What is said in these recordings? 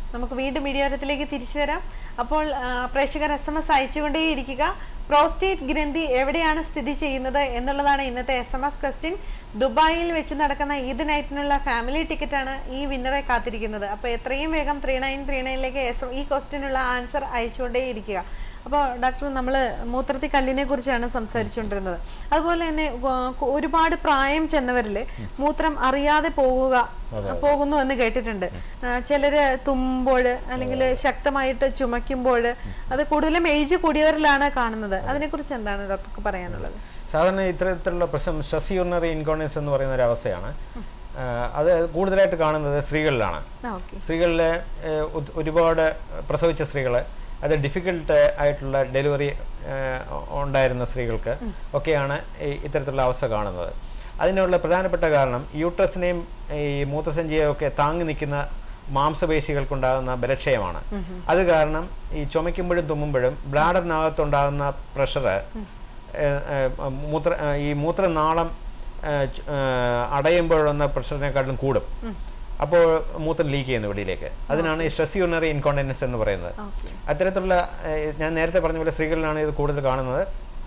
നമുക്ക് വീണ്ടും മീഡിയോരത്തിലേക്ക് തിരിച്ചു വരാം അപ്പോൾ ആ, പ്രേക്ഷകർ എസ് എം എസ് അയച്ചുകൊണ്ടേയിരിക്കുക പ്രോസ്റ്റേറ്റ് ഗ്രന്ഥി എവിടെയാണ് സ്ഥിതി ചെയ്യുന്നത് എന്നുള്ളതാണ് ഇന്നത്തെ എസ് എം എസ് ക്വസ്റ്റ്യൻ ദുബായിൽ വെച്ച് നടക്കുന്ന ഈദ് നൈറ്റിനുള്ള ഫാമിലി ടിക്കറ്റാണ് ഈ വിന്നറെ കാത്തിരിക്കുന്നത് അപ്പോൾ എത്രയും വേഗം ത്രീ നയൻ ത്രീ നയനിലേക്ക് എസ് ഈ ക്വസ്റ്റ്യനുള്ള ആൻസർ അയച്ചുകൊണ്ടേയിരിക്കുക അപ്പോൾ ഡോക്ടർ നമ്മൾ മൂത്രത്തി കല്ലിനെ കുറിച്ചാണ് സംസാരിച്ചുകൊണ്ടിരുന്നത് അതുപോലെ തന്നെ ഗോ- ഒരുപാട് പ്രായം ചെന്നവരിൽ മൂത്രം അറിയാതെ പോവുക പോകുന്നു എന്ന് കേട്ടിട്ടുണ്ട് ആ, ചിലര് തുമ്മുമ്പോൾ അല്ലെങ്കിൽ ശക്തമായിട്ട് ചുമയ്ക്കുമ്പോൾ അത് കൂടുതലും ഏജ് കൂടിയവരിലാണ് കാണുന്നത് അതിനെക്കുറിച്ച് എന്താണ് ഡോക്ടർക്ക് പറയാനുള്ളത് സാധാരണ ഇത്തരത്തിലുള്ള പ്രശ്നം സ്ട്രെസ് യൂറിനറി ഇൻകോണൻസ് എന്ന് പറയുന്ന ഒരു അവസ്ഥയാണ് ആഹ് അത് കൂടുതലായിട്ട് കാണുന്നത് സ്ത്രീകളിലാണ് ആ ഓക്കെ സ്ത്രീകളിലെ ഏഹ്, ഒത്- ഒരുപാട് പ്രസവിച്ച സ്ത്രീകൾ അത് ഡിഫിക്കൽട്ട് ആയിട്ടുള്ള ഡെലിവറി ഉണ്ടായിരുന്ന സ്ത്രീകൾക്ക് ഒക്കെയാണ് ഈ ഇത്തരത്തിലുള്ള അവസ്ഥ കാണുന്നത് അതിനുള്ള പ്രധാനപ്പെട്ട കാരണം യൂട്രസിനെയും ഈ മൂത്രസഞ്ചിയെയും ഒക്കെ താങ്ങി നിൽക്കുന്ന മാംസപേശികൾക്കുണ്ടാകുന്ന ബലക്ഷയമാണ് അത് കാരണം ഈ ചുമയ്ക്കുമ്പോഴും തുമ്മുമ്പോഴും ബ്ലാഡറിനകത്തുണ്ടാകുന്ന പ്രഷർ മൂത്ര ഏഹ്, ഈ മൂത്രനാളം ഏഹ്, ചു- ഏഹ്, അടയുമ്പോഴുള്ള പ്രഷറിനെക്കാട്ടിലും കൂടും അപ്പോൾ മൂത്രം ലീക്ക് ചെയ്യുന്നു വെളിയിലേക്ക് അതിനാണ് ഈ സ്ട്രെസ് യൂറിനറി ഇൻകോണ്ടിനൻസ് എന്ന് പറയുന്നത് ഓക്കെ അത്തരത്തിലുള്ള ഏഹ്, ഞാൻ നേരത്തെ പറഞ്ഞ പോലെ സ്ത്രീകളിലാണ് ഇത് കൂടുതൽ കാണുന്നത്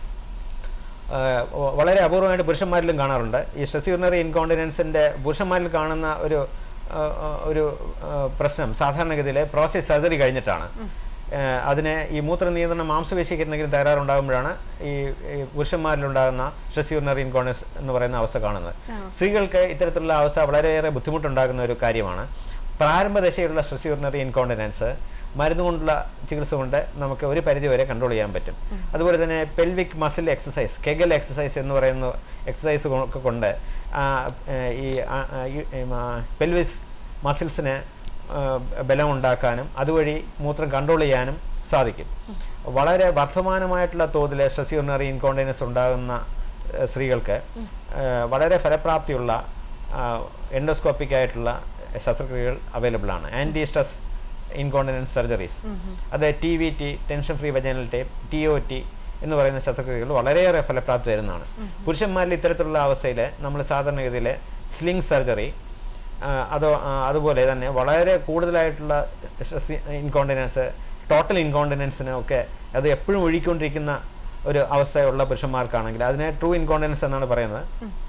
ഏഹ്, വ- വളരെ അപൂർവമായിട്ട് പുരുഷന്മാരിലും കാണാറുണ്ട് ഈ സ്ട്രെസ് യൂറിനറി ഇൻകോണ്ടിനൻസിൻ്റെ പുരുഷന്മാരിൽ കാണുന്ന ഒരു ഏഹ്, ഏഹ്, ഒരു ഏഹ്, പ്രശ്നം സാധാരണഗതിയിൽ പ്രോസസ് സർജറി കഴിഞ്ഞിട്ടാണ് ഏഹ്, അതിന് ഈ മൂത്ര നിയന്ത്രണ മാംസപേശിക്ക് എന്തെങ്കിലും തകരാറുണ്ടാകുമ്പോഴാണ് ഈ ഈ പുരുഷന്മാരിലുണ്ടാകുന്ന സ്ട്രെസ് യൂറിനറി ഇൻകോണ്ടൻസ് എന്ന് പറയുന്ന അവസ്ഥ കാണുന്നത് സ്ത്രീകൾക്ക് ഇത്തരത്തിലുള്ള അവസ്ഥ വളരെയേറെ ബുദ്ധിമുട്ടുണ്ടാകുന്ന ഒരു കാര്യമാണ് പ്രാരംഭ ദശയിലുള്ള സ്ട്രെസ് യൂറിനറി ഇൻകോണ്ടിനൻസ് മരുന്ന് കൊണ്ടുള്ള ചികിത്സ കൊണ്ട് നമുക്ക് ഒരു പരിധി വരെ കൺട്രോൾ ചെയ്യാൻ പറ്റും അതുപോലെ തന്നെ pelvic muscle exercise Kegel exercise എന്ന് പറയുന്ന എക്സസൈസ് ഒക്കെ കൊണ്ട് ആ, ഏഹ്, ഈ പെൽവിസ് മസിൽസിന് ബലം ഉണ്ടാക്കാനും അതുവഴി മൂത്രം കൺട്രോൾ ചെയ്യാനും സാധിക്കും വളരെ വർദ്ധമാനമായിട്ടുള്ള തോതിൽ സ്ട്രെസ് യൂറിനറി ഇൻകോണ്ടിനൻസ് ഉണ്ടാകുന്ന ഏഹ്, സ്ത്രീകൾക്ക് ഏഹ്, വളരെ ഫലപ്രാപ്തിയുള്ള എൻഡോസ്കോപ്പിക് ആയിട്ടുള്ള ശസ്ത്രക്രിയകൾ അവൈലബിൾ ആണ് ആൻറ്റി സ്ട്രെസ് ഇൻകോണ്ടിനൻസ് സർജറീസ് അത് T V T tension free vaginal tape T O T എന്ന് പറയുന്ന ശസ്ത്രക്രിയകൾ വളരെയേറെ ഫലപ്രാപ്തി തരുന്നതാണ് പുരുഷന്മാരിൽ ഇത്തരത്തിലുള്ള അവസ്ഥയിൽ നമ്മൾ സാധാരണഗതിയിൽ സ്ലിംഗ് സർജറി അതോ ആ, അതുപോലെ തന്നെ വളരെ കൂടുതലായിട്ടുള്ള സ്ട്രെസ് ഇൻകോണ്ടിനൻസ് ടോട്ടൽ ഇൻകോണ്ടിനൻസിനൊക്കെ അത് എപ്പോഴും ഒഴുകിക്കൊണ്ടിരിക്കുന്ന ഒരു അവസ്ഥയുള്ള പുരുഷന്മാർക്കാണെങ്കിൽ അതിനെ ട്രൂ ഇൻകോണ്ടിനൻസ് എന്നാണ് പറയുന്നത്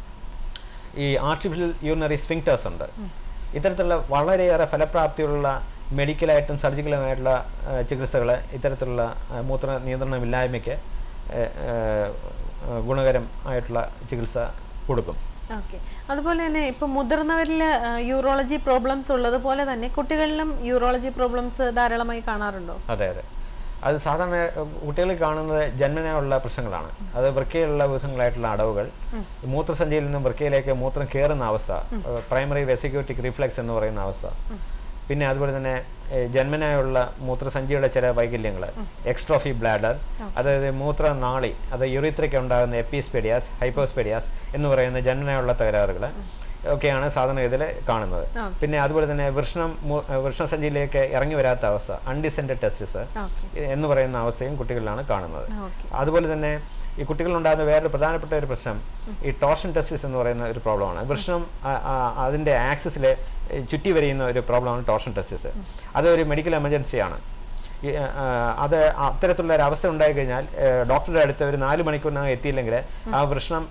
ഈ ആർട്ടിഫിഷ്യൽ യൂറിനറി സ്ഫിങ്ക്ടേഴ്സ് ഉണ്ട് ഇത്തരത്തിലുള്ള വളരെയേറെ ഫലപ്രാപ്തിയുള്ള മെഡിക്കലായിട്ടും സർജിക്കലുമായിട്ടുള്ള ചികിത്സകൾ ഇത്തരത്തിലുള്ള ആ, മൂത്ര നിയന്ത്രണമില്ലായ്മയ്ക്ക് ആ, ആ, ഗുണകരം ആയിട്ടുള്ള ചികിത്സ കൊടുക്കും ഓക്കെ അതുപോലെ തന്നെ ഇപ്പൊ മുതിർന്നവരിൽ യൂറോളജി പ്രോബ്ലംസ് ഉള്ളതുപോലെ തന്നെ കുട്ടികളിലും യൂറോളജി പ്രോബ്ലംസ് ധാരാളമായി കാണാറുണ്ടോ അതെ അതെ അത് സാധാരണ കുട്ടികളിൽ കാണുന്നത് ജന്മനായുള്ള പ്രശ്നങ്ങളാണ് അത് വൃക്കയിലുള്ള വിധങ്ങളായിട്ടുള്ള അടവുകൾ ഈ മൂത്രസഞ്ചിയിൽ നിന്നും വൃക്കയിലേക്ക് മൂത്രം കയറുന്ന അവസ്ഥ പ്രൈമറി വെസിക്യൂട്ടിക് റിഫ്ലെക്സ് എന്ന് പറയുന്ന അവസ്ഥ പിന്നെ അതുപോലെ തന്നെ ഏഹ്, ജന്മനായുള്ള മൂത്രസഞ്ചിയുടെ ചില വൈകല്യങ്ങൾ എക്സ്ട്രോഫി ബ്ലാഡർ അതായത് മൂത്രനാളി അത് യുറിത്രയ്ക്ക് ഉണ്ടാകുന്ന എപ്പിസ്പെഡിയാസ് ഹൈപ്പോസ്പെഡിയാസ് എന്ന് പറയുന്ന ജന്മനായുള്ള തകരാറുകൾ ഒക്കെയാണ് സാധാരണഗതിയിൽ കാണുന്നത് ആ. പിന്നെ അതുപോലെ തന്നെ വൃഷ്ണം മൂ- വൃഷ്ണസഞ്ചിയിലേക്ക് ഇറങ്ങി വരാത്ത അവസ്ഥ അൺഡിസെൻഡഡ് ടെസ്റ്റിസ് ഓക്കെ എന്ന് പറയുന്ന അവസ്ഥയും കുട്ടികളിലാണ് കാണുന്നത് ഓക്കെ അതുപോലെ തന്നെ ഈ കുട്ടികളിലുണ്ടാകുന്ന വേറൊരു പ്രധാനപ്പെട്ട ഒരു പ്രശ്നം ഈ ടോർഷൻ ടെസ്റ്റിസ് എന്ന് പറയുന്ന ഒരു പ്രോബ്ലമാണ് വൃഷ്ണം ആ- ആ- അതിൻ്റെ ആക്സിസിൽ ചുറ്റി വരിയുന്ന ഒരു പ്രോബ്ലമാണ് ടോർഷൻ ടെസ്റ്റിസ് അതൊരു മെഡിക്കൽ എമർജൻസിയാണ് ഈ, ആ, അത് അത്തരത്തിലുള്ള ഒരു അവസ്ഥ ഉണ്ടായി കഴിഞ്ഞാൽ ഡോക്ടറുടെ അടുത്ത് ഒരു നാല് മണിക്കൂറിനകം എത്തിയില്ലെങ്കിൽ ആ വൃഷ്ണം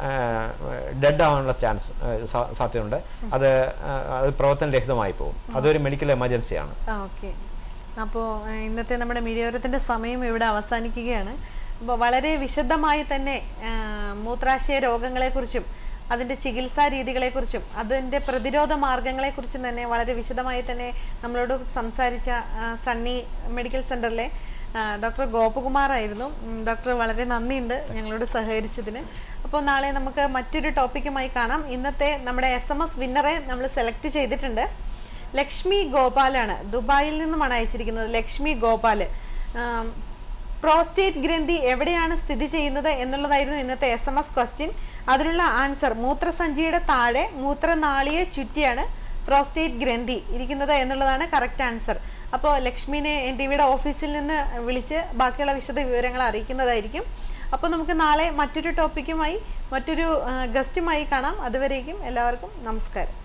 ഡെഡ് ആവാനുള്ള ചാൻസ് സാധ്യതയുണ്ട് അത് ആ, അത് പ്രവർത്തനരഹിതമായി പോകും അതൊരു മെഡിക്കൽ എമർജൻസിയാണ് ഓക്കെ അപ്പോൾ ഇന്നത്തെ നമ്മുടെ മീഡിയോരത്തിൻ്റെ സമയം ഇവിടെ അവസാനിക്കുകയാണ് അപ്പോൾ വളരെ വിശദമായി തന്നെ ആ, മൂത്രാശയ രോഗങ്ങളെക്കുറിച്ചും അതിൻ്റെ ചികിത്സാ രീതികളെക്കുറിച്ചും അതിൻ്റെ പ്രതിരോധ മാർഗങ്ങളെക്കുറിച്ചും തന്നെ വളരെ വിശദമായി തന്നെ നമ്മളോട് സംസാരിച്ച ആ, സണ്ണി മെഡിക്കൽ സെൻറ്ററിലെ ഡോക്ടർ ഗോപകുമാർ ആയിരുന്നു ഉം, ഡോക്ടർ വളരെ നന്ദിയുണ്ട് ഞങ്ങളോട് സഹകരിച്ചതിന് അപ്പോൾ നാളെ നമുക്ക് മറ്റൊരു ടോപ്പിക്കുമായി കാണാം ഇന്നത്തെ നമ്മുടെ എസ് എം എസ് വിന്നറെ നമ്മൾ സെലക്ട് ചെയ്തിട്ടുണ്ട് ലക്ഷ്മി ഗോപാലാണ് ദുബായിൽ നിന്നുമാണ് അയച്ചിരിക്കുന്നത് ലക്ഷ്മി ഗോപാല് ആം, പ്രോസ്റ്റേറ്റ് ഗ്രന്ഥി എവിടെയാണ് സ്ഥിതി ചെയ്യുന്നത് എന്നുള്ളതായിരുന്നു ഇന്നത്തെ എസ് എം എസ് ക്വസ്റ്റ്യൻ അതിനുള്ള ആൻസർ മൂത്രസഞ്ചിയുടെ താഴെ മൂത്രനാളിയെ ചുറ്റിയാണ് പ്രോസ്റ്റേറ്റ് ഗ്രന്ഥി ഇരിക്കുന്നത് എന്നുള്ളതാണ് കറക്റ്റ് ആൻസർ അപ്പോൾ ലക്ഷ്മിനെ എൻ ടി വിയുടെ ഓഫീസിൽ നിന്ന് വിളിച്ച് ബാക്കിയുള്ള വിശദ വിവരങ്ങൾ അറിയിക്കുന്നതായിരിക്കും അപ്പോൾ നമുക്ക് നാളെ മറ്റൊരു ടോപ്പിക്കുമായി മറ്റൊരു ഗസ്റ്റുമായി കാണാം അതുവരേക്കും എല്ലാവർക്കും നമസ്കാരം